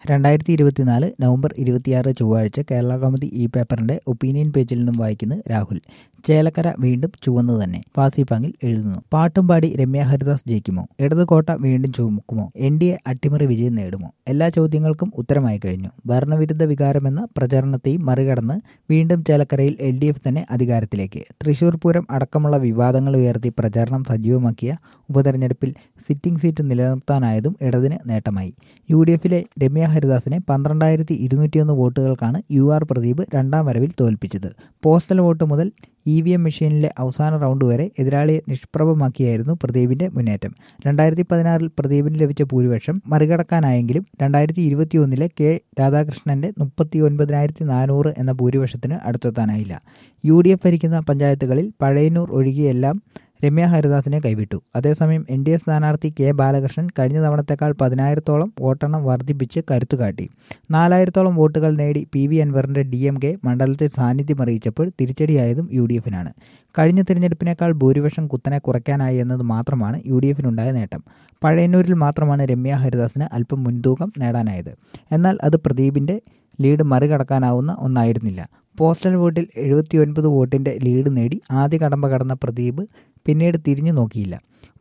രണ്ടായിരത്തി ഇരുപത്തിനാല് നവംബർ ഇരുപത്തിയാറ് ചൊവ്വാഴ്ച കേരള കൗമുദി ഈ പേപ്പറിന്റെ ഒപ്പീനിയൻ പേജിൽ നിന്നും വായിക്കുന്നത് രാഹുൽ ചേലക്കര വീണ്ടും ചുവന്നു തന്നെ പാസിപ്പാങ്ങിൽ എഴുതുന്നു പാട്ടും പാടി രമ്യ ഹരിദാസ് ജയിക്കുമോ ഇടത് കോട്ട വീണ്ടും ചുമക്കുമോ എൻ ഡി എ അട്ടിമറി വിജയം നേടുമോ എല്ലാ ചോദ്യങ്ങൾക്കും ഉത്തരമായി കഴിഞ്ഞു ഭരണവിരുദ്ധ വികാരമെന്ന പ്രചരണത്തെയും മറികടന്ന് വീണ്ടും ചേലക്കരയിൽ എൽ ഡി എഫ് തന്നെ അധികാരത്തിലേക്ക് തൃശൂർ പൂരം അടക്കമുള്ള വിവാദങ്ങൾ ഉയർത്തി പ്രചാരണം സജീവമാക്കിയ ഉപതെരഞ്ഞെടുപ്പിൽ സിറ്റിംഗ് സീറ്റ് നിലനിർത്താനായതും ഇടതിന് നേട്ടമായി യു ഡി എഫിലെ രമ്യ ഹരിദാസിനെ പന്ത്രണ്ടായിരത്തി ഇരുന്നൂറ്റിയൊന്ന് വോട്ടുകൾക്കാണ് യു ആർ പ്രദീപ് രണ്ടാം വരവിൽ തോൽപ്പിച്ചത് പോസ്റ്റൽ വോട്ട് മുതൽ ഇ വി എം മെഷീനിലെ അവസാന റൗണ്ട് വരെ എതിരാളിയെ നിഷ്പ്രഭമാക്കിയായിരുന്നു പ്രദീപിന്റെ മുന്നേറ്റം രണ്ടായിരത്തി പതിനാറിൽ പ്രദീപിന് ലഭിച്ച ഭൂരിപക്ഷം മറികടക്കാനായെങ്കിലും രണ്ടായിരത്തി ഇരുപത്തിയൊന്നിലെ കെ രാധാകൃഷ്ണന്റെ മുപ്പത്തി ഒൻപതിനായിരത്തി നാനൂറ് എന്ന ഭൂരിപക്ഷത്തിന് അടുത്തെത്താനായില്ല യു ഡി എഫ് ഭരിക്കുന്ന പഞ്ചായത്തുകളിൽ പഴയന്നൂർ ഒഴികെയെല്ലാം രമ്യ ഹരിദാസിനെ കൈവിട്ടു അതേസമയം എൻ ഡി എ സ്ഥാനാർത്ഥി കെ ബാലകൃഷ്ണൻ കഴിഞ്ഞ തവണത്തേക്കാൾ പതിനായിരത്തോളം വോട്ടെണ്ണം വർദ്ധിപ്പിച്ച് കരുത്തുകാട്ടി നാലായിരത്തോളം വോട്ടുകൾ നേടി പി വി അൻവറിന്റെ ഡി എം കെ മണ്ഡലത്തിൽ സാന്നിധ്യം അറിയിച്ചപ്പോൾ തിരിച്ചടിയായതും യു ഡി എഫിനാണ് കഴിഞ്ഞ തിരഞ്ഞെടുപ്പിനേക്കാൾ ഭൂരിപക്ഷം കുത്തനെ കുറയ്ക്കാനായി എന്നത് മാത്രമാണ് യു ഡി എഫിനുണ്ടായ നേട്ടം പഴയന്നൂരിൽ മാത്രമാണ് രമ്യ ഹരിദാസിന് അല്പം മുൻതൂക്കം നേടാനായത് എന്നാൽ അത് പ്രദീപിന്റെ ലീഡ് മറികടക്കാനാവുന്ന ഒന്നായിരുന്നില്ല പോസ്റ്റൽ വോട്ടിൽ എഴുപത്തിയൊൻപത് വോട്ടിന്റെ ലീഡ് നേടി ആദ്യ കടമ്പ കടന്ന പ്രദീപ് പിന്നീട് തിരിഞ്ഞു നോക്കിയില്ല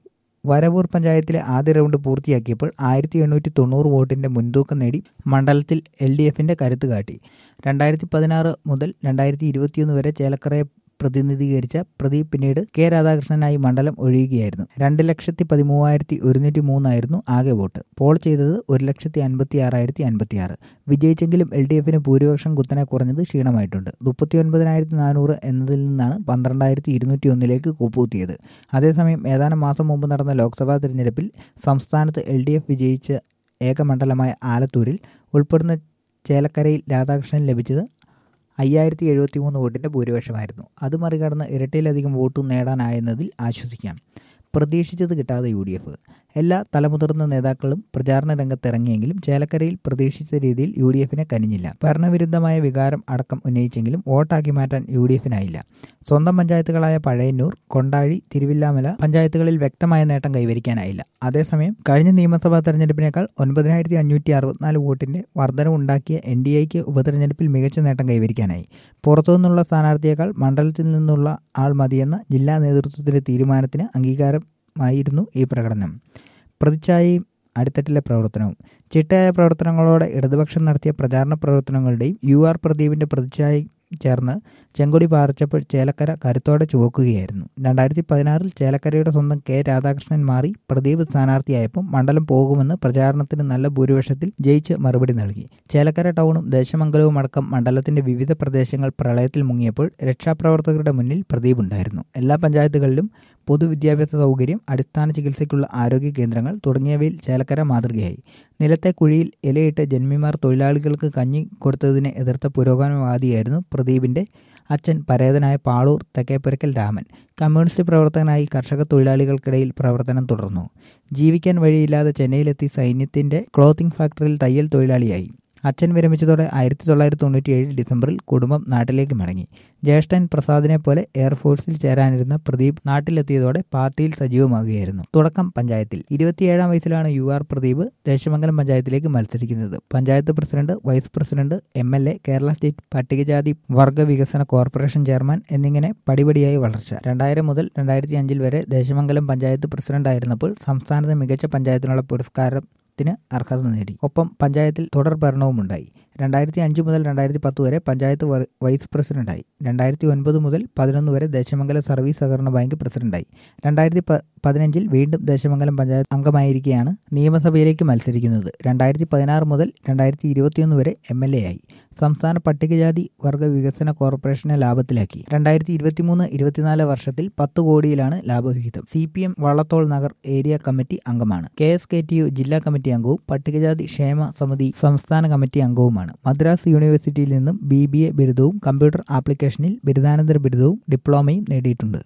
വരവൂർ പഞ്ചായത്തിലെ ആദ്യ റൗണ്ട് പൂർത്തിയാക്കിയപ്പോൾ ആയിരത്തി എണ്ണൂറ്റി തൊണ്ണൂറ് വോട്ടിന്റെ മുൻതൂക്കം നേടി മണ്ഡലത്തിൽ എൽ ഡി എഫിന്റെ കരുത്ത് കാട്ടി രണ്ടായിരത്തി പതിനാറ് മുതൽ രണ്ടായിരത്തി ഇരുപത്തിയൊന്ന് വരെ ചേലക്കരയെ പ്രതിനിധീകരിച്ച പ്രദീപ് പിന്നീട് കെ രാധാകൃഷ്ണനായി മണ്ഡലം ഒഴിയുകയായിരുന്നു രണ്ട് ലക്ഷത്തി പതിമൂവായിരത്തി ഒരുന്നൂറ്റി മൂന്നായിരുന്നു ആകെ വോട്ട് പോൾ ചെയ്തത് ഒരു ലക്ഷത്തി അൻപത്തി ആറായിരത്തി അൻപത്തി ആറ് വിജയിച്ചെങ്കിലും എൽ ഡി എഫിന് ഭൂരിപക്ഷം കുത്തനെ കുറഞ്ഞത് ക്ഷീണമായിട്ടുണ്ട് മുപ്പത്തി ഒൻപതിനായിരത്തി നാനൂറ് എന്നതിൽ നിന്നാണ് പന്ത്രണ്ടായിരത്തി ഇരുന്നൂറ്റി ഒന്നിലേക്ക് കൂപ്പുകുത്തിയത് അതേസമയം ഏതാനും മാസം മുമ്പ് നടന്ന ലോക്സഭാ തിരഞ്ഞെടുപ്പിൽ സംസ്ഥാനത്ത് എൽ ഡി എഫ് വിജയിച്ച ഏക മണ്ഡലമായ ആലത്തൂരിൽ ഉൾപ്പെടുന്ന ചേലക്കരയിൽ രാധാകൃഷ്ണൻ ലഭിച്ചത് അയ്യായിരത്തി എഴുപത്തി മൂന്ന് വോട്ടിൻ്റെ ഭൂരിപക്ഷമായിരുന്നു അത് മറികടന്ന് ഇരട്ടിയിലധികം വോട്ട് നേടാനായെന്നതിൽ ആശ്വസിക്കാം പ്രതീക്ഷിച്ചത് കിട്ടാതെ യു ഡി എഫ് എല്ലാ തലമുതിർന്ന നേതാക്കളും പ്രചാരണ രംഗത്തിറങ്ങിയെങ്കിലും ചേലക്കരയിൽ പ്രതീക്ഷിച്ച രീതിയിൽ യു ഡി എഫിനെ കനിഞ്ഞില്ല ഭരണവിരുദ്ധമായ വികാരം അടക്കം ഉന്നയിച്ചെങ്കിലും വോട്ടാക്കി മാറ്റാൻ യു ഡി എഫിനായില്ല സ്വന്തം പഞ്ചായത്തുകളായ പഴയന്നൂർ കൊണ്ടാഴി തിരുവില്ലാമല പഞ്ചായത്തുകളിൽ വ്യക്തമായ നേട്ടം കൈവരിക്കാനായില്ല അതേസമയം കഴിഞ്ഞ നിയമസഭാ തെരഞ്ഞെടുപ്പിനേക്കാൾ ഒൻപതിനായിരത്തി അഞ്ഞൂറ്റി അറുപത്തിനാല് വോട്ടിന്റെ വർധനവുണ്ടാക്കിയ എൻ ഡി എക്ക് ഉപതെരഞ്ഞെടുപ്പിൽ മികച്ച നേട്ടം കൈവരിക്കാനായി പുറത്തുനിന്നുള്ള സ്ഥാനാർത്ഥിയേക്കാൾ മണ്ഡലത്തിൽ നിന്നുള്ള ആൾ മതിയെന്ന ജില്ലാ നേതൃത്വത്തിന്റെ തീരുമാനത്തിന് അംഗീകാരമായിരുന്നു ഈ പ്രകടനം പ്രതിച്ഛായയും അടിത്തട്ടിലെ പ്രവർത്തനവും ചിട്ടയായ പ്രവർത്തനങ്ങളോടെ ഇടതുപക്ഷം നടത്തിയ പ്രചാരണ പ്രവർത്തനങ്ങളുടെയും യു ആർ പ്രദീപിന്റെ പ്രതിച്ഛായ ചേർന്ന് ചെങ്കൊടി പാറിച്ചപ്പോൾ ചേലക്കര കരുത്തോടെ ചുവക്കുകയായിരുന്നു രണ്ടായിരത്തി പതിനാറിൽ ചേലക്കരയുടെ സ്വന്തം കെ രാധാകൃഷ്ണൻ മാറി പ്രദീപ് സ്ഥാനാർത്ഥിയായപ്പോൾ മണ്ഡലം പോകുമെന്ന് പ്രചാരണത്തിന് നല്ല ഭൂരിപക്ഷത്തിൽ ജയിച്ച് മറുപടി നൽകി ചേലക്കര ടൗണും ദേശമംഗലവും അടക്കം മണ്ഡലത്തിന്റെ വിവിധ പ്രദേശങ്ങൾ പ്രളയത്തിൽ മുങ്ങിയപ്പോൾ രക്ഷാപ്രവർത്തകരുടെ മുന്നിൽ പ്രദീപ് ഉണ്ടായിരുന്നു എല്ലാ പഞ്ചായത്തുകളിലും പൊതുവിദ്യാഭ്യാസ സൗകര്യം അടിസ്ഥാന ചികിത്സയ്ക്കുള്ള ആരോഗ്യ കേന്ദ്രങ്ങൾ തുടങ്ങിയവയിൽ ചേലക്കര മാതൃകയായി നിലത്തെ കുഴിയിൽ ഇലയിട്ട് ജന്മിമാർ തൊഴിലാളികൾക്ക് കഞ്ഞി കൊടുത്തതിനെ എതിർത്ത പുരോഗമനവാദിയായിരുന്നു പ്രദീപിന്റെ അച്ഛൻ പരേതനായ പാളൂർ തെക്കേപ്പുരക്കൽ രാമൻ കമ്മ്യൂണിസ്റ്റ് പ്രവർത്തകനായി കർഷക തൊഴിലാളികൾക്കിടയിൽ പ്രവർത്തനം തുടർന്നു ജീവിക്കാൻ വഴിയില്ലാതെ ചെന്നൈയിലെത്തി സൈന്യത്തിന്റെ ക്ലോത്തിംഗ് ഫാക്ടറിയിൽ തയ്യൽ തൊഴിലാളിയായി അച്ഛൻ വിരമിച്ചതോടെ ആയിരത്തി തൊള്ളായിരത്തി തൊണ്ണൂറ്റിയേഴ് ഡിസംബറിൽ കുടുംബം നാട്ടിലേക്ക് മടങ്ങി ജ്യേഷ്ഠൻ പ്രസാദിനെ പോലെ എയർഫോഴ്സിൽ ചേരാനിരുന്ന പ്രദീപ് നാട്ടിലെത്തിയതോടെ പാർട്ടിയിൽ സജീവമാകുകയായിരുന്നു തുടക്കം പഞ്ചായത്തിൽ ഇരുപത്തിയേഴാം വയസ്സിലാണ് യു ആർ പ്രദീപ് ദേശമംഗലം പഞ്ചായത്തിലേക്ക് മത്സരിക്കുന്നത് panchayat president vice president M L A Kerala state പട്ടികജാതി വർഗ വികസന കോർപ്പറേഷൻ ചെയർമാൻ എന്നിങ്ങനെ പടിപടിയായി വളർച്ച രണ്ടായിരം മുതൽ രണ്ടായിരത്തി അഞ്ചിൽ വരെ ദേശമംഗലം പഞ്ചായത്ത് പ്രസിഡന്റായിരുന്നപ്പോൾ സംസ്ഥാനത്തെ മികച്ച പഞ്ചായത്തിനുള്ള പുരസ്കാരം ത്തിന് അർഹത നേടി ഒപ്പം പഞ്ചായത്തിൽ തുടർ ഭരണവുമുണ്ടായി രണ്ടായിരത്തി അഞ്ച് മുതൽ രണ്ടായിരത്തി പത്ത് വരെ പഞ്ചായത്ത് വൈസ് പ്രസിഡന്റായി രണ്ടായിരത്തി ഒൻപത് മുതൽ പതിനൊന്ന് വരെ ദേശമംഗലം സർവീസ് സഹകരണ ബാങ്ക് പ്രസിഡന്റായി രണ്ടായിരത്തി പതിനഞ്ചിൽ വീണ്ടും ദേശമംഗലം പഞ്ചായത്ത് അംഗമായിരിക്കെയാണ് നിയമസഭയിലേക്ക് മത്സരിക്കുന്നത് രണ്ടായിരത്തി പതിനാറ് മുതൽ രണ്ടായിരത്തി ഇരുപത്തിയൊന്ന് വരെ എം എൽ എ ആയി സംസ്ഥാന പട്ടികജാതി വർഗ വികസന കോർപ്പറേഷനെ ലാഭത്തിലാക്കി രണ്ടായിരത്തി ഇരുപത്തിമൂന്ന് ഇരുപത്തിനാല് വർഷത്തിൽ പത്ത് കോടിയിലാണ് ലാഭവിഹിതം C P M Vallathol Nagar area committee അംഗമാണ് K S K T U ജില്ലാ കമ്മിറ്റി അംഗവും പട്ടികജാതി ക്ഷേമ സമിതി സംസ്ഥാന കമ്മിറ്റി അംഗവുമാണ് മദ്രാസ് യൂണിവേഴ്സിറ്റിയിൽ നിന്നും ബി ബി എ ബിരുദവും കമ്പ്യൂട്ടർ ആപ്ലിക്കേഷനിൽ ബിരുദാനന്തര ബിരുദവും ഡിപ്ലോമയും നേടിയിട്ടുണ്ട്